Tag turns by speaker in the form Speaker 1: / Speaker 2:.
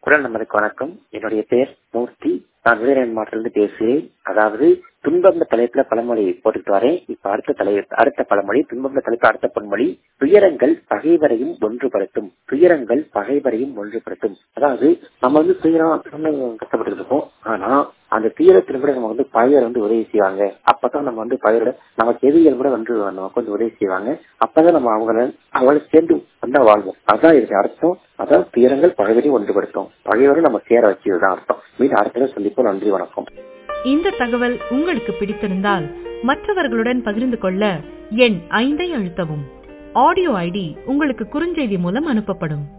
Speaker 1: குரல் நம்பருக்கு வணக்கம் என்னுடைய பெயர் மூர்த்தி நான் விருதுநகர் மாவட்டத்திலிருந்து பேசுகிறேன் அதாவது துன்பம்ன்ற தலைப்புல பழமொழி போட்டுட்டு வரேன் இப்ப அடுத்த தலை அடுத்த பழமொழி துன்பம்ன்ற தலைப்பு அடுத்த பொன்மொழி துயரங்கள் பகைவரையும் ஒன்றுபடுத்தும் துயரங்கள் பகைவரையும் ஒன்றுபடுத்தும் அதாவது நம்ம வந்து துயரம் கஷ்டப்பட்டு இருக்கோம் ஆனா அந்த துயரத்துல கூட நம்ம வந்து பகைவர் வந்து உதவி செய்வாங்க அப்பதான் நம்ம வந்து பகைவரோட நமக்கு எதிரிகள் கூட வந்து நமக்கு வந்து உதவி செய்வாங்க அப்பதான் நம்ம அவங்கள அவங்கள சேர்ந்து வந்தா வாழ்வோம் அதான் இருக்கு அர்த்தம் அதான் துயரங்கள் பகைவரையும் ஒன்றுபடுத்தும் பகைவரை நம்ம சேர வச்சதுதான் அர்த்தம் மீண்டும் அடுத்த சந்திப்போம் நன்றி வணக்கம்
Speaker 2: இந்த தகவல் உங்களுக்கு பிடித்திருந்தால் மற்றவர்களுடன் பகிர்ந்து கொள்ள எண் ஐந்தை அழுத்தவும் ஆடியோ ஐடி உங்களுக்கு குறுஞ்செய்தி மூலம் அனுப்பப்படும்